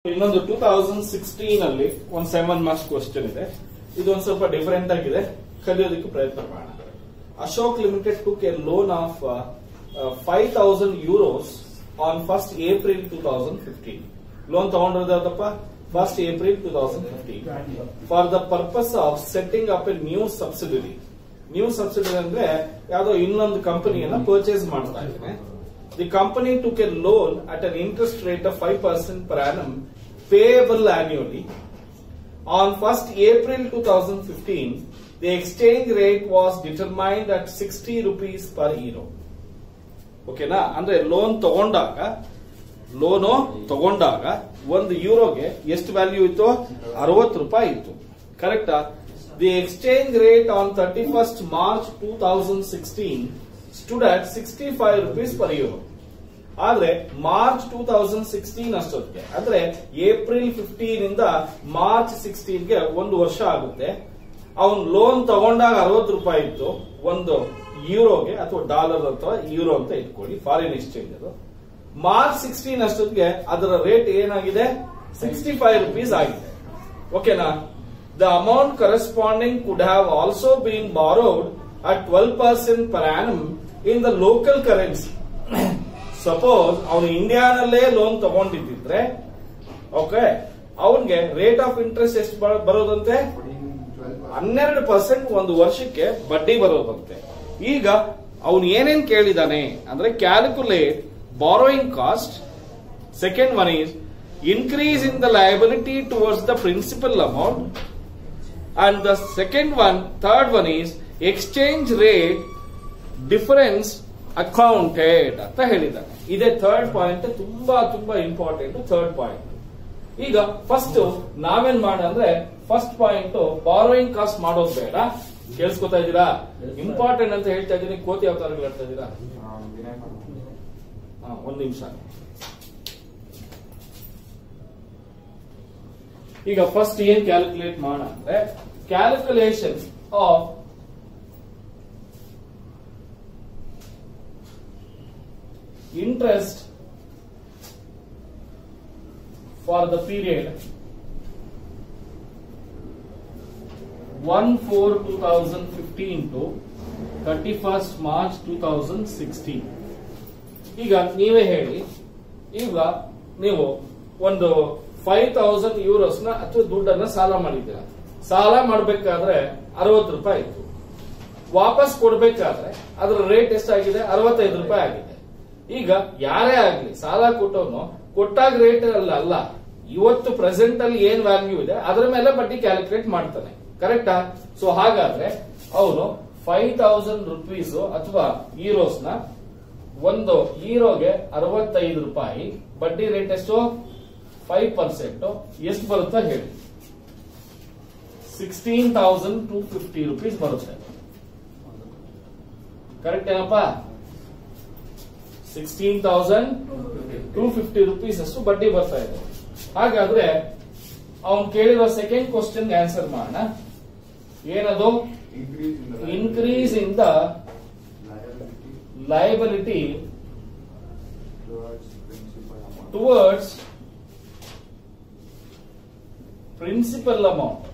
ಇನ್ನೊಂದು two thousand sixteen ಅಲ್ಲಿ ಒಂದು ಸೆವೆನ್ ಮಾರ್ಕ್ಸ್ ಕ್ವಶನ್ ಇದೆ ಇದು ಒಂದ್ ಸ್ವಲ್ಪ ಡಿಫರೆಂಟ್ ಆಗಿದೆ ಕಲಿಯೋದಕ್ಕೆ ಪ್ರಯತ್ನ ಮಾಡೋಣ Ashok limited took a loan of five thousand euros on first April two thousand fifteen loan ತಗೊಂಡಿರೋದಪ್ಪ first April two thousand fifteen for the purpose of setting up a new subsidiary new subsidiary ಅಂದ್ರೆ ಯಾವ್ದೋ ಇನ್ನೊಂದು ಕಂಪನಿಯನ್ನ purchase ಮಾಡ್ತಾ ಇದ್ದೇನೆ the company took a loan at an interest rate of five percent per annum payable annually on first April two thousand fifteen the exchange rate was determined at sixty rupees per euro ಓಕೆನಾ ಅಂದ್ರೆ loan ತಗೊಂಡಾಗ loan ತಗೊಂಡಾಗ ಒಂದು ಯೂರೋಗೆ ಎಷ್ಟು value ಇತ್ತು ಅರವತ್ತು ರೂಪಾಯಿ ಇತ್ತು ಕರೆಕ್ಟಾ the exchange rate on thirty first March two thousand sixteen stood at sixty five rupees per euro ಆದ್ರೆ ಮಾರ್ಚ್ ಟೂ ತೌಸಂಡ್ ಸಿಕ್ಸ್ಟೀನ್ ಅಷ್ಟೊತ್ತಿಗೆ ಅಂದ್ರೆ ಏಪ್ರಿಲ್ ಫಿಫ್ಟೀನ್ ಇಂದ ಮಾರ್ಚ್ ಸಿಕ್ಸ್ಟೀನ್ ಗೆ ಒಂದು ವರ್ಷ ಆಗುತ್ತೆ ಅವನ್ ಲೋನ್ ತಗೊಂಡಾಗ ಅರವತ್ತು ರೂಪಾಯಿ ಇತ್ತು ಒಂದು ಯೂರೋಗೆ ಅಥವಾ ಡಾಲರ್ ಅಥವಾ ಯೂರೋ ಅಂತ ಇಟ್ಕೊಳ್ಳಿ ಫಾರಿನ್ ಎಕ್ಸ್ಚೇಂಜ್ ಅದು ಮಾರ್ಚ್ ಸಿಕ್ಸ್ಟೀನ್ ಅಷ್ಟೊತ್ತಿಗೆ ಅದರ ರೇಟ್ ಏನಾಗಿದೆ ಸಿಕ್ಸ್ಟಿ ಫೈವ್ ರುಪೀಸ್ ಆಗಿದೆ ಓಕೆನಾ the amount corresponding could have also been borrowed at twelve percent per annum in the local currency suppose ಅವನು ಇಂಡಿಯಾನಲ್ಲೇ ಲೋನ್ ತಗೊಂಡಿದ್ದಿದ್ರೆ ಓಕೆ ಅವನ್ಗೆ ರೇಟ್ ಆಫ್ ಇಂಟ್ರೆಸ್ಟ್ ಎಷ್ಟು ಬ- ಬರೋದಂತೆ ಹನ್ನೆರಡು ಪರ್ಸೆಂಟ್ ಒಂದು ವರ್ಷಕ್ಕೆ ಬಡ್ಡಿ ಬರೋದಂತೆ ಈಗ ಅವನು ಏನೇನ್ ಕೇಳಿದಾನೆ ಅಂದ್ರೆ calculate borrowing cost second one is increase in the liability towards the principal amount and the second one third one is exchange rate difference accounted ಅಂತ ಹೇಳಿದ್ದಾನೆ ಇದೇ ಥರ್ಡ್ ಪಾಯಿಂಟ್ ತುಂಬಾ ತುಂಬಾ ಇಂಪಾರ್ಟೆಂಟ್ ಥರ್ಡ್ ಪಾಯಿಂಟ್ ಈಗ ಫಸ್ಟ್ ನಾವೇನ್ ಮಾಡ ಅಂದ್ರೆ first point borrowing cost ಮಾಡೋದು ಬೇಡ ಕೇಳಿಸ್ಕೊತಾ ಇದ್ದೀರಾ ಇಂಪಾರ್ಟೆಂಟ್ ಅಂತ ಹೇಳ್ತಾ ಇದ್ದೀನಿ ಕೋತಿ ಅವತಾರಗಳು ಹೇಳ್ತಾ ಇದ್ದೀರಾ ಹಾ, ಒಂದ್ ನಿಮಿಷ ಈಗ ಫಸ್ಟ್ ಏನ್ ಕ್ಯಾಲ್ಕುಲೇಟ್ ಮಾಡ ಅಂದ್ರೆ calculation of interest for the period 1 4 2015 to 31st March 2016 ಈಗ ನೀವೇ ಹೇಳಿ ಈಗ ನೀವು ಒಂದು ಫೈವ್ ತೌಸಂಡ್ ಯೂರೋಸ್ ನ ಅಥವಾ ದುಡ್ಡನ್ನ ಸಾಲ ಮಾಡಿದ್ದೀರಾ ಸಾಲ ಮಾಡಬೇಕಾದ್ರೆ ಅರವತ್ತು ರೂಪಾಯಿ ಇತ್ತು ವಾಪಸ್ ಕೊಡ್ಬೇಕಾದ್ರೆ ಅದರ ರೇಟ್ ಎಷ್ಟಾಗಿದೆ ಅರವತ್ತೈದು ರೂಪಾಯಿ ಆಗಿದೆ ಈಗ ಯಾರೇ ಆಗ್ಲಿ ಸಾಲ ಕೊಟ್ಟವನು ಕೊಟ್ಟಾಗ ರೇಟ್ ಅಲ್ಲ ಅಲ್ಲ ಇವತ್ತು ಪ್ರೆಸೆಂಟ್ ಅಲ್ಲಿ ಏನ್ ವ್ಯಾಲ್ಯೂ ಇದೆ ಅದರ ಮೇಲೆ ಬಡ್ಡಿ ಕ್ಯಾಲ್ಕುಲೇಟ್ ಮಾಡ್ತಾನೆ ಕರೆಕ್ಟಾ ಸೊ ಹಾಗಾದ್ರೆ ಅವನು ಫೈವ್ ತೌಸಂಡ್ ರುಪೀಸ್ ಅಥವಾ ಈರೋಸ್ ನ ಒಂದು ಈರೋಗೆ ಅರವತ್ತೈದು ರೂಪಾಯಿ ಬಡ್ಡಿ ರೇಟ್ ಎಷ್ಟು ಫೈವ್ ಪರ್ಸೆಂಟ್ ಎಷ್ಟು ಬರುತ್ತಾ ಹೇಳಿ sixteen thousand two fifty rupees ಬರುತ್ತೆ ಕರೆಕ್ಟ್ ಏನಪ್ಪ sixteen thousand two fifty rupees ಅಷ್ಟು ಬಡ್ಡಿ ಬರ್ತಾ ಇದೆ ಹಾಗಾದ್ರೆ ಅವನು ಕೇಳಿರೋ ಸೆಕೆಂಡ್ ಕ್ವಶನ್ ಆನ್ಸರ್ ಮಾಡೋಣ ಏನದು increase in the liability towards principal amount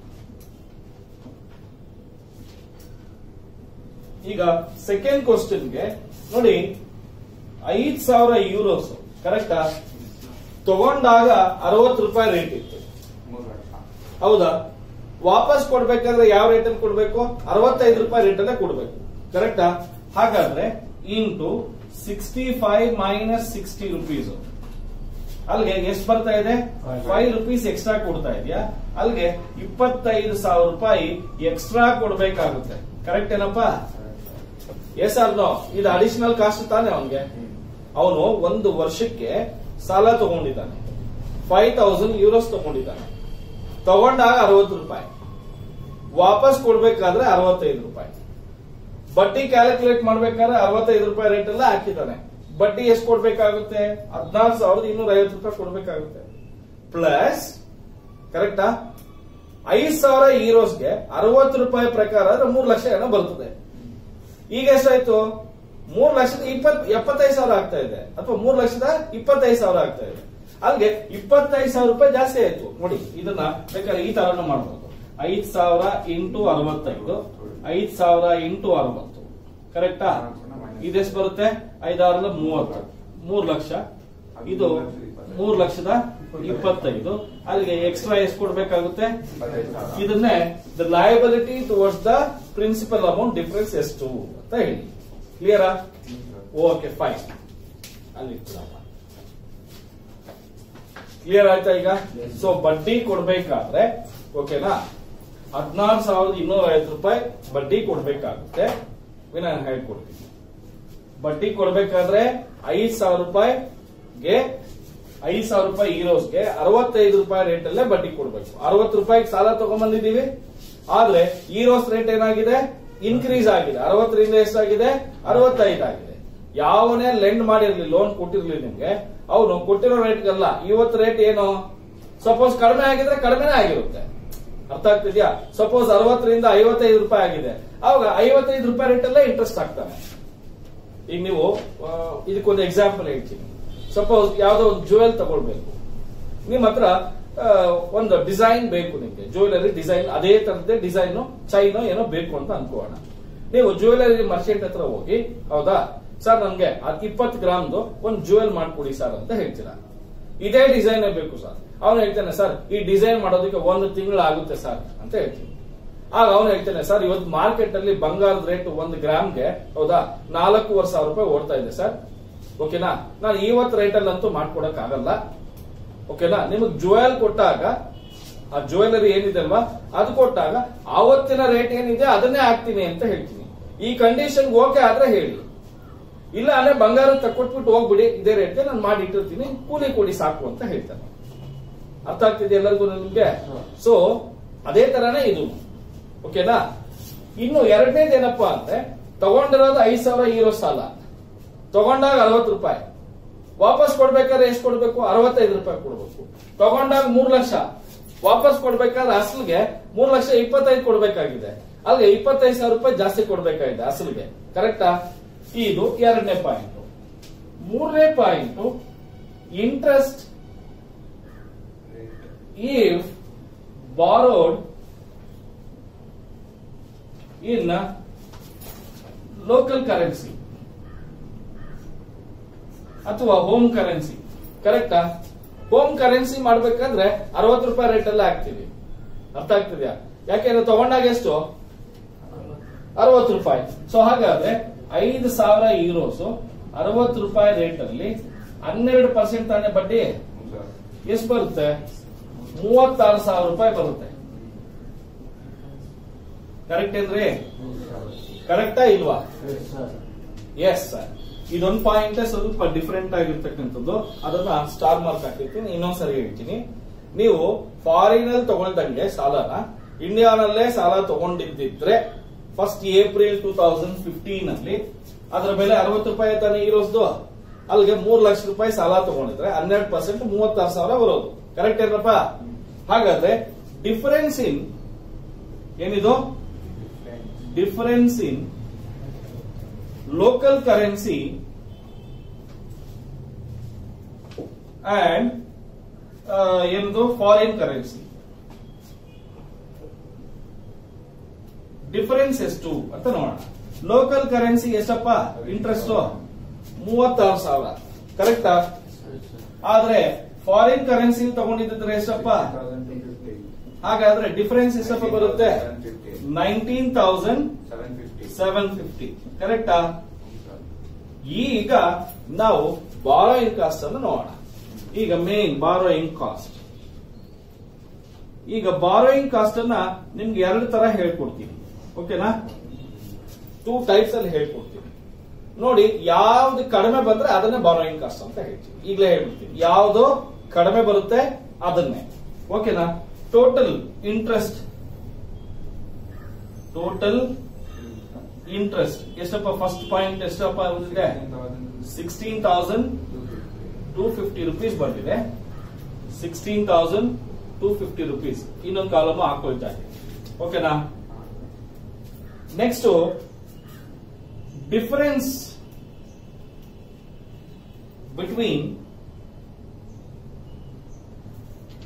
ಈಗ ಸೆಕೆಂಡ್ ಕ್ವಶನ್ಗೆ ನೋಡಿ ಐದ್ ಸಾವಿರ ಯೂರೋಸ್ ಕರೆಕ್ಟಾ ತಗೊಂಡಾಗ ಅರವತ್ತು ರೂಪಾಯಿ ರೇಟ್ ಇತ್ತು ಹೌದಾ ವಾಪಸ್ ಕೊಡ್ಬೇಕಾದ್ರೆ ಯಾವ ರೇಟ್ ಅಲ್ಲಿ ಕೊಡ್ಬೇಕು ಅರವತ್ತೈದು ರೂಪಾಯಿ ರೇಟ್ ಅಲ್ಲೇ ಕೊಡ್ಬೇಕು ಕರೆಕ್ಟಾ ಹಾಗಾದ್ರೆ into sixty five minus sixty rupees ಅಲ್ಲಿಗೆ ಎಷ್ಟು ಬರ್ತಾ ಇದೆ ಫೈವ್ ರುಪೀಸ್ ಎಕ್ಸ್ಟ್ರಾ ಕೊಡ್ತಾ ಇದೆಯಾ ಅಲ್ಲಿಗೆ ಇಪ್ಪತ್ತೈದು ಸಾವಿರ ರೂಪಾಯಿ ಎಕ್ಸ್ಟ್ರಾ ಕೊಡ್ಬೇಕಾಗುತ್ತೆ ಕರೆಕ್ಟ್ ಏನಪ್ಪಾ ಎಸ್ ಆರ್ ನೋ ಇದು ಅಡಿಷನಲ್ ಕಾಸ್ಟ್ ತಾನೆ ಅವನ್ಗೆ ಅವನು ಒಂದು ವರ್ಷಕ್ಕೆ ಸಾಲ ತಗೊಂಡಿದ್ದಾನೆ ಫೈವ್ ತೌಸಂಡ್ ಯೂರೋಸ್ ತಗೊಂಡಿದ್ದಾನೆ ತಗೊಂಡಾಗ ಅರವತ್ತು ರೂಪಾಯಿ ವಾಪಸ್ ಕೊಡ್ಬೇಕಾದ್ರೆ ಅರವತ್ತೈದು ರೂಪಾಯಿ ಬಡ್ಡಿ ಕ್ಯಾಲ್ಕುಲೇಟ್ ಮಾಡ್ಬೇಕಾದ್ರೆ ಅರವತ್ತೈದು ರೂಪಾಯಿ ರೇಟ್ ಎಲ್ಲ ಹಾಕಿದ್ದಾನೆ ಬಡ್ಡಿ ಎಷ್ಟು ಕೊಡ್ಬೇಕಾಗುತ್ತೆ ಹದಿನಾರು ಸಾವಿರದ ಇನ್ನೂರ ಐವತ್ತು ರೂಪಾಯಿ ಕೊಡ್ಬೇಕಾಗುತ್ತೆ ಪ್ಲಸ್ ಕರೆಕ್ಟಾ ಐದ್ ಸಾವಿರ ಹೀರೋಸ್ಗೆ ಅರವತ್ತು ರೂಪಾಯಿ ಪ್ರಕಾರ ಅಂದ್ರೆ ಮೂರು ಲಕ್ಷ ಏನೋ ಬರ್ತದೆ ಈಗ ಎಷ್ಟಾಯ್ತು ಮೂರ್ ಲಕ್ಷದ ಇಪ್ಪತ್ ಎಪ್ಪತ್ತೈದು ಸಾವಿರ ಆಗ್ತಾ ಇದೆ ಅಥವಾ ಮೂರ್ ಲಕ್ಷದ ಇಪ್ಪತ್ತೈದು ಸಾವಿರ ಆಗ್ತಾ ಇದೆ ಅಲ್ಲಿಗೆ ಇಪ್ಪತ್ತೈದು ಸಾವಿರ ರೂಪಾಯಿ ಜಾಸ್ತಿ ಆಯ್ತು ನೋಡಿ ಇದನ್ನ ಬೇಕಾದ್ರೆ ಈ ತರನು ಮಾಡಬಹುದು ಐದ್ ಸಾವಿರ ಇಂಟು ಅರವತ್ತೈದು ಐದ್ ಸಾವಿರ ಇಂಟು ಅರವತ್ತು ಕರೆಕ್ಟಾ ಇದೆಷ್ಟು ಬರುತ್ತೆ ಐದಾರಲ್ಲ ಮೂವತ್ತು ಮೂರ್ ಲಕ್ಷ ಇದು ಮೂರ್ ಲಕ್ಷದ ಇಪ್ಪತ್ತೈದು ಅಲ್ಲಿಗೆ ಎಕ್ಸ್ಟ್ರಾ ಎಷ್ಟು ಕೊಡ್ಬೇಕಾಗುತ್ತೆ ಇದನ್ನೇ the liability towards the principal amount difference ಎಷ್ಟು ಅಂತ ಹೇಳಿ ಕ್ಲಿಯರಾ ಓಕೆ ಫೈನ್ ಅಲ್ಲಿ ಕ್ಲಿಯರ್ ಆಯ್ತಾ ಈಗ ಸೊ ಬಡ್ಡಿ ಕೊಡ್ಬೇಕಾದ್ರೆ ಓಕೆನಾ ಹದಿನಾರು ಸಾವಿರದ ಇನ್ನೂರ ಐವತ್ತು ರೂಪಾಯಿ ಬಡ್ಡಿ ಕೊಡ್ಬೇಕಾಗುತ್ತೆ ನಾನು ಹೇಳ್ಕೊಡ್ತೀನಿ ಬಡ್ಡಿ ಕೊಡ್ಬೇಕಾದ್ರೆ ಐದ್ ಸಾವಿರ ರೂಪಾಯಿಗೆ ಐದ್ ಸಾವಿರ ರೂಪಾಯಿ ಹೀರೋಸ್ಗೆ ಅರವತ್ತೈದು ರೂಪಾಯಿ ರೇಟ್ ಅಲ್ಲೇ ಬಡ್ಡಿ ಕೊಡ್ಬೇಕು ಅರವತ್ತು ರೂಪಾಯಿಗೆ ಸಾಲ ತಗೊಂಡ್ಬಂದಿದ್ದೀವಿ ಆದ್ರೆ ಹೀರೋಸ್ ರೇಟ್ ಏನಾಗಿದೆ ಇನ್ಕ್ರೀಸ್ ಆಗಿದೆ ಅರವತ್ತರಿಂದ ಎಷ್ಟಾಗಿದೆ ಅರವತ್ತೈದು ಆಗಿದೆ ಯಾವನೇ ಲೆಂಡ್ ಮಾಡಿರ್ಲಿ ಲೋನ್ ಕೊಟ್ಟಿರ್ಲಿ ನಿಮ್ಗೆ ಅವನು ಕೊಟ್ಟಿರೋ ರೇಟ್ಗಲ್ಲ ಇವತ್ತು ರೇಟ್ ಏನು ಸಪೋಸ್ ಕಡಿಮೆ ಆಗಿದ್ರೆ ಕಡಿಮೆನೇ ಆಗಿರುತ್ತೆ ಅರ್ಥ ಆಗ್ತಿದ್ಯಾ ಸಪೋಸ್ ಅರವತ್ತರಿಂದ ಐವತ್ತೈದು ರೂಪಾಯಿ ಆಗಿದೆ ಅವಾಗ ಐವತ್ತೈದು ರೂಪಾಯಿ ರೇಟ್ ಅಲ್ಲೇ ಇಂಟ್ರೆಸ್ಟ್ ಆಗ್ತಾನೆ ಈಗ ನೀವು ಆ, ಇದಕ್ಕೊಂದು ಎಕ್ಸಾಂಪಲ್ ಹೇಳ್ತೀನಿ ಸಪೋಸ್ ಯಾವ್ದೋ ಒಂದು ಜುವೆಲ್ ತಗೊಳ್ಬೇಕು ನಿಮ್ ಹತ್ರ ಆ, ಒಂದು ಡಿಸೈನ್ ಬೇಕು ನಿಮ್ಗೆ ಜ್ಯುವೆಲರಿ ಡಿಸೈನ್ ಅದೇ ತರದ್ದೇ ಡಿಸೈನ್ ಚೈನೋ ಏನೋ ಬೇಕು ಅಂತ ಅನ್ಕೋಣ ನೀವು ಜ್ಯುವೆಲರಿ ಮರ್ಚೆಂಟ್ ಹತ್ರ ಹೋಗಿ ಹೌದಾ ಸರ್ ನನ್ಗೆ ಇಪ್ಪತ್ತು ಗ್ರಾಮ್ದು ಒಂದು ಜುವೆಲ್ ಮಾಡ್ಕೊಡಿ ಸರ್ ಅಂತ ಹೇಳ್ತೀರಾ ಇದೇ ಡಿಸೈನ್ ಬೇಕು ಸರ್ ಅವನು ಹೇಳ್ತಾನೆ ಸರ್ ಈ ಡಿಸೈನ್ ಮಾಡೋದಕ್ಕೆ ಒಂದು ತಿಂಗಳು ಆಗುತ್ತೆ ಸರ್ ಅಂತ ಹೇಳ್ತೀನಿ ಆಗ ಅವನು ಹೇಳ್ತಾನೆ ಸರ್ ಇವತ್ತು ಮಾರ್ಕೆಟ್ ಅಲ್ಲಿ ಬಂಗಾರದ ರೇಟ್ ಒಂದು ಗ್ರಾಮ್ಗೆ ಹೌದಾ ನಾಲ್ಕೂವರೆ ಸಾವಿರ ರೂಪಾಯಿ ಓಡ್ತಾ ಇದೆ ಸರ್ ಓಕೆನಾ ನಾನು ಇವತ್ತು ರೇಟ್ ಅಲ್ಲಿ ಅಂತೂ ಮಾಡ್ಕೊಡಕ್ ಆಗಲ್ಲ ಓಕೆನಾ ನಿಮಗೆ ಜುವೆಲ್ ಕೊಟ್ಟಾಗ ಆ ಜ್ಯುವೆಲರಿ ಏನಿದೆ ಅಲ್ವಾ ಅದು ಕೊಟ್ಟಾಗ ಆವತ್ತಿನ ರೇಟ್ ಏನಿದೆ ಅದನ್ನೇ ಹಾಕ್ತೀನಿ ಅಂತ ಹೇಳ್ತೀನಿ ಈ ಕಂಡೀಷನ್ ಓಕೆ ಆದ್ರೆ ಹೇಳಿ ಇಲ್ಲ ಅಲ್ಲೇ ಬಂಗಾರ ತಕ್ಕೊಟ್ಬಿಟ್ಟು ಹೋಗ್ಬಿಡಿ ಇದೇ ರೇಟ್ಗೆ ನಾನು ಮಾಡಿ ಇಟ್ಟಿರ್ತೀನಿ ಕೂಲಿ ಕೊಡಿ ಸಾಕು ಅಂತ ಹೇಳ್ತಾನೆ ಅರ್ಥ ಆಗ್ತಿದೆ ಎಲ್ಲರಿಗೂ ನಿಮ್ಗೆ ಸೊ ಅದೇ ತರಾನೇ ಇದು ಓಕೆನಾ ಇನ್ನು ಎರಡನೇದು ಏನಪ್ಪಾ ಅಂದ್ರೆ ತಗೊಂಡಿರೋದು ಐದ್ ಸಾವಿರ ಇರೋ ಸಾಲ ತಗೊಂಡಾಗ ಅರವತ್ತು ರೂಪಾಯಿ ವಾಪಸ್ ಕೊಡ್ಬೇಕಾದ್ರೆ ಎಷ್ಟು ಕೊಡ್ಬೇಕು ಅರವತ್ತೈದು ರೂಪಾಯಿ ಕೊಡ್ಬೇಕು ತಗೊಂಡಾಗ ಮೂರ್ ಲಕ್ಷ ವಾಪಸ್ ಕೊಡ್ಬೇಕಾದ್ರೆ ಅಸಲ್ಗೆ ಮೂರ್ ಲಕ್ಷ ಇಪ್ಪತ್ತೈದು ಕೊಡ್ಬೇಕಾಗಿದೆ ಅಲ್ಲಿಗೆ ಇಪ್ಪತ್ತೈದು ಸಾವಿರ ರೂಪಾಯಿ ಜಾಸ್ತಿ ಕೊಡ್ಬೇಕಾಗಿದೆ ಅಸಲ್ಗೆ ಕರೆಕ್ಟಾ ಇದು ಎರಡನೇ ಪಾಯಿಂಟ್ ಮೂರನೇ point interest if borrowed in local currency ಅಥವಾ ಹೋಮ್ ಕರೆನ್ಸಿ ಕರೆಕ್ಟಾ ಹೋಮ್ ಕರೆನ್ಸಿ ಮಾಡ್ಬೇಕಾದ್ರೆ ಅರವತ್ತು ರೂಪಾಯಿ ರೇಟ್ ಎಲ್ಲ ಹಾಕ್ತಿವಿ ಅರ್ಥ ಆಗ್ತಿದ್ಯಾ ಯಾಕೆಂದ್ರೆ ತಗೊಂಡಾಗ ಎಷ್ಟು ಅರವತ್ತು ರೂಪಾಯಿ ಸೊ ಹಾಗಾದ್ರೆ ಐದು ಸಾವಿರ ಯೂರೋಸ್ ಅರವತ್ತು ರೂಪಾಯಿ ರೇಟ್ ಅಲ್ಲಿ ಹನ್ನೆರಡು ಪರ್ಸೆಂಟ್ ತಾನೇ ಬಡ್ಡಿ ಎಷ್ಟು ಬರುತ್ತೆ ಮೂವತ್ತಾರು ಸಾವಿರ ರೂಪಾಯಿ ಬರುತ್ತೆ ಕರೆಕ್ಟ್ ಏನ್ರಿ ಕರೆಕ್ಟಾ ಇಲ್ವಾ ಎಸ್ ಸರ್ ಇದೊಂದು ಪಾಯಿಂಟ್ ಸ್ವಲ್ಪ ಡಿಫ್ರೆಂಟ್ ಆಗಿರ್ತಕ್ಕಂಥದ್ದು ಅದನ್ನ ಸ್ಟಾರ್ ಮಾರ್ಕ್ ಹಾಕಿರ್ತೀನಿ ಇನ್ನೊಂದ್ಸರಿ ಹೇಳ್ತೀನಿ ನೀವು ಫಾರಿನ್ ಅಲ್ಲಿ ತಗೊಳ್ದಂಗೆ ಸಾಲನ ಇಂಡಿಯಾನಲ್ಲೇ ಸಾಲ ತಗೊಂಡಿದ್ದಿದ್ರೆ first April two thousand fifteen ಅಲ್ಲಿ ಅದರ ಬೆಲೆ ಅರವತ್ತು ರೂಪಾಯಿ ತಾನೇ ಇರೋದು ಅಲ್ಲಿಗೆ ಮೂರ್ ಲಕ್ಷ ರೂಪಾಯಿ ಸಾಲ ತಗೊಂಡಿದ್ರೆ ಹನ್ನೆರಡು ಪರ್ಸೆಂಟ್ ಮೂವತ್ತಾರು ಸಾವಿರ ಬರೋದು ಕರೆಕ್ಟ್ ಏನಪ್ಪ ಹಾಗಾದ್ರೆ ಡಿಫರೆನ್ಸ್ ಇನ್ ಏನಿದು difference in local currency and ಏನದು ಫಾರಿನ್ ಕರೆನ್ಸಿ ಡಿಫರೆನ್ಸ್ ಎಷ್ಟು ಅಂತ ನೋಡೋಣ ಲೋಕಲ್ ಕರೆನ್ಸಿ ಎಷ್ಟಪ್ಪ ಇಂಟ್ರೆಸ್ಟ್ ಮೂವತ್ತಾರು ಸಾವಿರ ಕರೆಕ್ಟಾ ಆದ್ರೆ ಫಾರಿನ್ ಕರೆನ್ಸಿ ತಗೊಂಡಿದ್ರೆ ಎಷ್ಟಪ್ಪ ಹಾಗಾದ್ರೆ ಡಿಫರೆನ್ಸ್ ಎಷ್ಟಪ್ಪ ಬರುತ್ತೆ ನೈನ್ಟೀನ್ ತೌಸಂಡ್ ಸೆವೆನ್ ಫಿಫ್ಟಿ ಕರೆಕ್ಟಾ ಈಗ ನಾವು ಬಾರೋಯಿಂಗ್ ಕಾಸ್ಟ್ ಅನ್ನು ನೋಡೋಣ ಈಗ ಮೇನ್ ಬಾರೋಯಿಂಗ್ ಕಾಸ್ಟ್ ಈಗ ಬಾರೋಯಿಂಗ್ ಕಾಸ್ಟ್ ಅನ್ನ ನಿಮ್ಗೆ ಎರಡು ತರ ಹೇಳ್ಕೊಡ್ತೀನಿ ಓಕೆನಾ ಟೂ ಟೈಪ್ಸ್ ಅಲ್ಲಿ ಹೇಳ್ಕೊಡ್ತೀನಿ ನೋಡಿ ಯಾವ್ದು ಕಡಿಮೆ ಬಂದ್ರೆ ಅದನ್ನೇ ಬಾರೋಯಿಂಗ್ ಕಾಸ್ಟ್ ಅಂತ ಹೇಳ್ತೀವಿ ಈಗಲೇ ಹೇಳ್ಬಿಡ್ತೀನಿ ಯಾವ್ದು ಕಡಿಮೆ ಬರುತ್ತೆ ಅದನ್ನೇ ಓಕೆನಾ ಟೋಟಲ್ ಇಂಟ್ರೆಸ್ಟ್ ಟೋಟಲ್ ಇಂಟ್ರೆಸ್ಟ್ ಎಷ್ಟಪ್ಪ ಫಸ್ಟ್ ಪಾಯಿಂಟ್ ಎಷ್ಟಪ್ಪ ಬಂದಿದೆ sixteen thousand two fifty rupees ಬಂದಿದೆ sixteen thousand two fifty rupees ಇನ್ನೊಂದು ಕಾಲಮ್ ಹಾಕೊಳ್ತಾ ಇದೆ ಓಕೆನಾ next difference between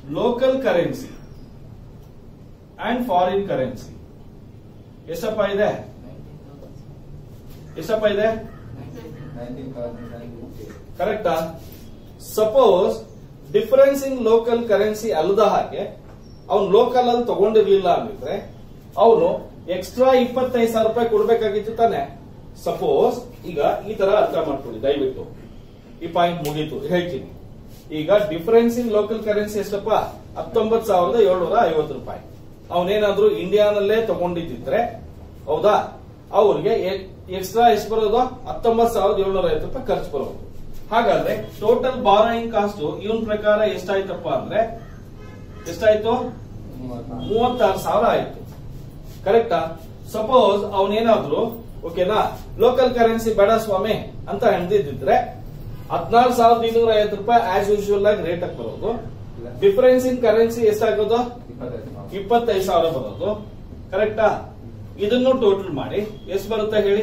local currency and foreign currency ಎಷ್ಟಪ್ಪ ಇದೆ ಎಷ್ಟಪ್ಪ ಇದೆ ಕರೆಕ್ಟಾ suppose difference in local currency ಅಲ್ಲದ ಹಾಗೆ ಅವ್ನು ಲೋಕಲ್ ಅಲ್ಲಿ ತಗೊಂಡಿರ್ಲಿಲ್ಲ ಅಂದಿದ್ರೆ ಅವನು ಎಕ್ಸ್ಟ್ರಾ ಇಪ್ಪತ್ತೈದು ಸಾವಿರ ರೂಪಾಯಿ ಕೊಡ್ಬೇಕಾಗಿತ್ತು ತಾನೆ ಸಪೋಸ್ ಈಗ ಈ ತರ ಅರ್ಥ ಮಾಡ್ಕೊಳ್ಳಿ ದಯವಿಟ್ಟು ಈ ಪಾಯಿಂಟ್ ಮುಗೀತು ಹೇಳ್ತೀನಿ ಈಗ ಡಿಫರೆನ್ಸ್ ಇನ್ ಲೋಕಲ್ ಕರೆನ್ಸಿ ಎಷ್ಟಪ್ಪ ಹತ್ತೊಂಬತ್ತು ಸಾವಿರದ ಏಳ್ನೂರ ಐವತ್ತು ರೂಪಾಯಿ ಅವನೇನಾದ್ರೂ ಇಂಡಿಯಾನಲ್ಲೇ ತಗೊಂಡಿದ್ದಿದ್ರೆ ಹೌದಾ ಅವ್ರಿಗೆ ಎಕ್ಸ್ಟ್ರಾ ಎಷ್ಟು ಬರೋದು ಹತ್ತೊಂಬತ್ತು ಸಾವಿರದ ಏಳ್ನೂರ ಐವತ್ತು ರೂಪಾಯಿ ಖರ್ಚು ಬರೋದು ಹಾಗಾದ್ರೆ ಟೋಟಲ್ ಬಾರೋಯಿಂಗ್ ಕಾಸ್ಟ್ ಇವನ್ ಪ್ರಕಾರ ಎಷ್ಟಾಯ್ತಪ್ಪ ಅಂದ್ರೆ ಎಷ್ಟಾಯ್ತು ಮೂವತ್ತಾರು ಸಾವಿರ ಆಯ್ತು ಕರೆಕ್ಟಾ ಸಪೋಸ್ ಅವನೇನಾದ್ರು ಓಕೆನಾ ಲೋಕಲ್ ಕರೆನ್ಸಿ ಬೇಡ ಸ್ವಾಮಿ ಅಂತ ಎಂದಿದ್ರೆ ಹದಿನಾರು ಸಾವಿರದ ಇನ್ನೂರ ಐವತ್ತು ರೂಪಾಯಿ ಆಸ್ ಯೂಶುವಲ್ ಆಗಿ ರೇಟ್ ಆಗಿ ಬರೋದು ಡಿಫರೆನ್ಸ್ ಇನ್ ಕರೆನ್ಸಿ ಎಷ್ಟಾಗೋದು ಇಪ್ಪತ್ತೈದು ಸಾವಿರ ಬರೋದು ಕರೆಕ್ಟಾ ಇದನ್ನು ಟೋಟಲ್ ಮಾಡಿ ಎಷ್ಟು ಬರುತ್ತೆ ಹೇಳಿ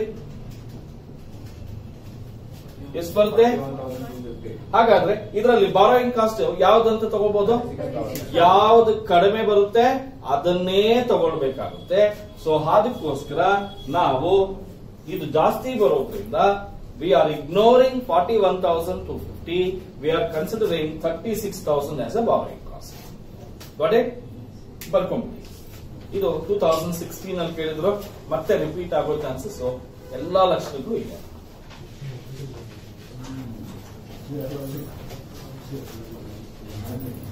ಎಷ್ಟು ಬರುತ್ತೆ ಹಾಗಾದ್ರೆ ಇದರಲ್ಲಿ ಬಾರೋಯಿಂಗ್ ಕಾಸ್ಟ್ ಯಾವ್ದಂತ ತಗೋಬಹುದು ಯಾವ್ದು ಕಡಿಮೆ ಬರುತ್ತೆ ಅದನ್ನೇ ತಗೊಳ್ಬೇಕಾಗುತ್ತೆ ಸೊ ಅದಕ್ಕೋಸ್ಕರ ನಾವು ಇದು ಜಾಸ್ತಿ ಬರೋದ್ರಿಂದ we are ignoring forty one thousand two fifty we are considering thirty six thousand as a borrowing cost got it ಬರ್ಕೊಂಬಿಡಿ ಇದು ಟೂ ತೌಸಂಡ್ ಸಿಕ್ಸ್ಟೀನ್ ಅಲ್ಲಿ ಕೇಳಿದ್ರು ಮತ್ತೆ ರಿಪೀಟ್ ಆಗೋ ಚಾನ್ಸಸ್ ಎಲ್ಲಾ ಲಕ್ಷಣಗಳು ಇದೆ Yeah.